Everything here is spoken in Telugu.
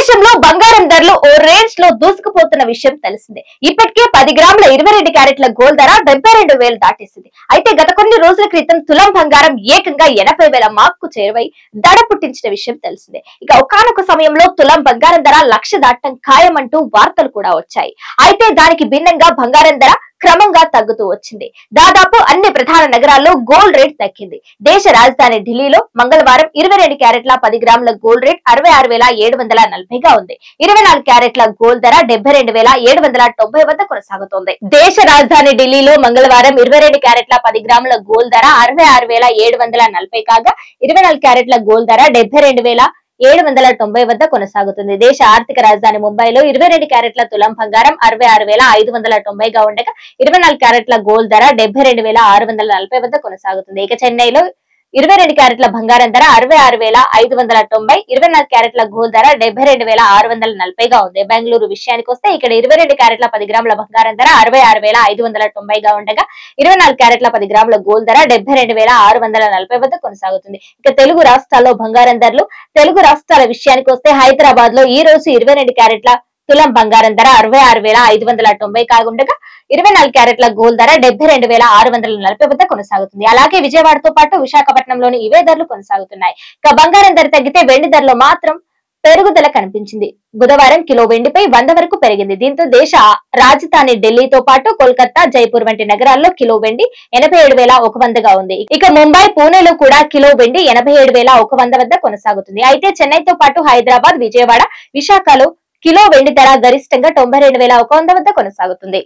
దేశంలో బంగారం ధరలు ఓ రేంజ్ లో దూసుకుపోతున్న విషయం తెలిసిందే ఇప్పటికే పది గ్రాముల ఇరవై రెండు క్యారెట్ల గోల్డ్ ధర డెబ్బై రెండు వేలు దాటేసింది అయితే గత కొన్ని రోజుల క్రితం తులం బంగారం ఏకంగా ఎనభై వేల మార్కు చేరువై దడ పుట్టించిన విషయం తెలిసిందే ఇక ఒకానొక సమయంలో తులం బంగారం ధర లక్ష దాటం ఖాయమంటూ వార్తలు కూడా వచ్చాయి అయితే దానికి భిన్నంగా బంగారం ధర క్రమంగా తగ్గుతూ వచ్చింది దాదాపు అన్ని ప్రధాన నగరాల్లో గోల్డ్ రేట్ తగ్గింది దేశ రాజధాని ఢిల్లీలో మంగళవారం ఇరవై రెండు క్యారెట్ల పది గ్రాముల గోల్డ్ రేట్ అరవై ఆరు వేల ఏడు వందల నలభైగా ఉంది ఇరవై నాలుగు క్యారెట్ల గోల్డ్ ధర డెబ్బై రెండు వేల ఏడు వందల తొంభై వద్ద కొనసాగుతోంది దేశ రాజధాని ఢిల్లీలో మంగళవారం ఇరవై రెండు క్యారెట్ల పది గ్రాముల గోల్డ్ ధర అరవై ఆరు వేల ఏడు వందల నలభై కాగా ఇరవై నాలుగు క్యారెట్ల గోల్డ్ ధర డెబ్బై రెండు వేల ఏడు వందల తొంభై వద్ద కొనసాగుతుంది దేశ ఆర్థిక రాజధాని ముంబైలో ఇరవై రెండు క్యారెట్ల తులం బంగారం అరవై ఆరు వేల ఐదు వందల తొంభైగా ఉండగా ఇరవై నాలుగు క్యారెట్ల గోల్డ్ ధర డెబ్బై రెండు వేల ఆరు వందల నలభై వద్ద కొనసాగుతుంది ఇక చెన్నైలో ఇరవై రెండు క్యారెట్ల బంగారం ధర అరవై ఆరు వేల ఐదు వందల తొంభై ఇరవై నాలుగు క్యారెట్ల గోల్డ్ ధర డెబ్బై రెండు వేల ఆరు వందల నలభైగా ఉంది బెంగళూరు విషయానికి వస్తే ఇక్కడ ఇరవై రెండు క్యారెట్ల పది గ్రాముల బంగారం ధర అరవై ఆరు వేల ఐదు వందల తొంభైగా ఉండగా ఇరవై నాలుగు క్యారెట్ల పది గ్రాముల గోల్డ్ ధర డెబ్బై రెండు వేల ఆరు వందల నలభై వద్ద కొనసాగుతుంది ఇక తెలుగు రాష్ట్రాల్లో బంగారం ధరలు తెలుగు రాష్ట్రాల విషయానికి వస్తే హైదరాబాద్ లో ఈ రోజు ఇరవై రెండు క్యారెట్ల తులం బంగారం ధర అరవై ఆరు వేల ఐదు వందల తొంభై కాగుండగా ఇరవై నాలుగు క్యారెట్ల గోల్డ్ ధర డెబ్బై రెండు వేల ఆరు వందల నలభై వద్ద కొనసాగుతుంది అలాగే విజయవాడతో పాటు విశాఖపట్నంలోని ఇవే ధరలు కొనసాగుతున్నాయి ఇక బంగారం ధర తగ్గితే వెండి ధరలో మాత్రం పెరుగుదల కనిపించింది బుధవారం కిలో వెండిపై వంద వరకు పెరిగింది దీంతో దేశ రాజధాని ఢిల్లీతో పాటు కోల్కతా జైపూర్ వంటి నగరాల్లో కిలో వెండి ఎనభై ఏడు వేల ఒక వందగా ఉంది ఇక ముంబై పూణేలో కూడా కిలో వెండి ఎనభై ఏడు వేల ఒక వంద వద్ద కొనసాగుతుంది అయితే చెన్నైతో పాటు హైదరాబాద్ విజయవాడ విశాఖలో కిలో వెండి ధర గరిష్టంగా తొంభై రెండు వేల ఒక వంద వద్ద కొనసాగుతుంది